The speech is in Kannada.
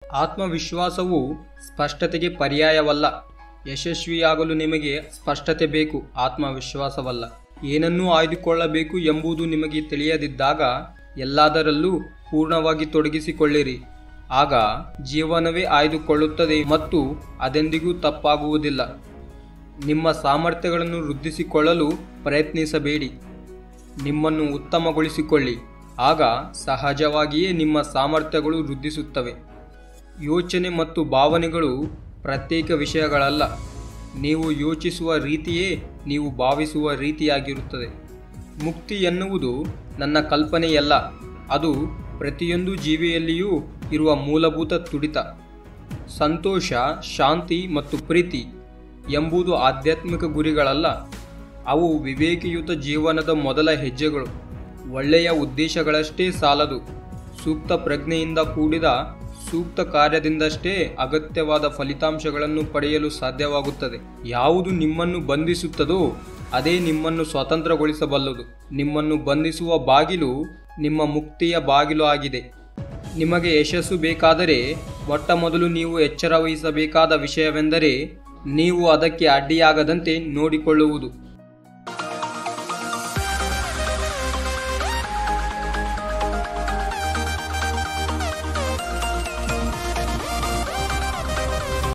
ಆತ್ಮವಿಶ್ವಾಸವು ಸ್ಪಷ್ಟತೆಗೆ ಪರ್ಯಾಯವಲ್ಲ ಯಶಸ್ವಿಯಾಗಲು ನಿಮಗೆ ಸ್ಪಷ್ಟತೆ ಬೇಕು ಆತ್ಮವಿಶ್ವಾಸವಲ್ಲ ಏನನ್ನೂ ಆಯ್ದುಕೊಳ್ಳಬೇಕು ಎಂಬುದು ನಿಮಗೆ ತಿಳಿಯದಿದ್ದಾಗ ಎಲ್ಲದರಲ್ಲೂ ಪೂರ್ಣವಾಗಿ ತೊಡಗಿಸಿಕೊಳ್ಳಿರಿ ಆಗ ಜೀವನವೇ ಆಯ್ದುಕೊಳ್ಳುತ್ತದೆ ಮತ್ತು ಅದೆಂದಿಗೂ ತಪ್ಪಾಗುವುದಿಲ್ಲ ನಿಮ್ಮ ಸಾಮರ್ಥ್ಯಗಳನ್ನು ವೃದ್ಧಿಸಿಕೊಳ್ಳಲು ಪ್ರಯತ್ನಿಸಬೇಡಿ ನಿಮ್ಮನ್ನು ಉತ್ತಮಗೊಳಿಸಿಕೊಳ್ಳಿ ಆಗ ಸಹಜವಾಗಿಯೇ ನಿಮ್ಮ ಸಾಮರ್ಥ್ಯಗಳು ವೃದ್ಧಿಸುತ್ತವೆ ಯೋಚನೆ ಮತ್ತು ಭಾವನೆಗಳು ಪ್ರತ್ಯೇಕ ವಿಷಯಗಳಲ್ಲ ನೀವು ಯೋಚಿಸುವ ರೀತಿಯೇ ನೀವು ಭಾವಿಸುವ ರೀತಿಯಾಗಿರುತ್ತದೆ ಮುಕ್ತಿ ಎನ್ನುವುದು ನನ್ನ ಕಲ್ಪನೆಯಲ್ಲ ಅದು ಪ್ರತಿಯೊಂದು ಜೀವಿಯಲ್ಲಿಯೂ ಇರುವ ಮೂಲಭೂತ ತುಡಿತ ಸಂತೋಷ ಶಾಂತಿ ಮತ್ತು ಪ್ರೀತಿ ಎಂಬುದು ಆಧ್ಯಾತ್ಮಿಕ ಗುರಿಗಳಲ್ಲ ಅವು ವಿವೇಕಯುತ ಜೀವನದ ಮೊದಲ ಹೆಜ್ಜೆಗಳು ಒಳ್ಳೆಯ ಉದ್ದೇಶಗಳಷ್ಟೇ ಸಾಲದು ಸೂಕ್ತ ಪ್ರಜ್ಞೆಯಿಂದ ಕೂಡಿದ ಸೂಕ್ತ ಕಾರ್ಯದಿಂದಷ್ಟೇ ಅಗತ್ಯವಾದ ಫಲಿತಾಂಶಗಳನ್ನು ಪಡೆಯಲು ಸಾಧ್ಯವಾಗುತ್ತದೆ ಯಾವುದು ನಿಮ್ಮನ್ನು ಬಂಧಿಸುತ್ತದೋ ಅದೇ ನಿಮ್ಮನ್ನು ಸ್ವತಂತ್ರಗೊಳಿಸಬಲ್ಲದು ನಿಮ್ಮನ್ನು ಬಂಧಿಸುವ ಬಾಗಿಲು ನಿಮ್ಮ ಮುಕ್ತಿಯ ಬಾಗಿಲು ಆಗಿದೆ ನಿಮಗೆ ಯಶಸ್ಸು ಬೇಕಾದರೆ ಮೊಟ್ಟ ಮೊದಲು ನೀವು ಎಚ್ಚರ ವಹಿಸಬೇಕಾದ ವಿಷಯವೆಂದರೆ ನೀವು ಅದಕ್ಕೆ ಅಡ್ಡಿಯಾಗದಂತೆ ನೋಡಿಕೊಳ್ಳುವುದು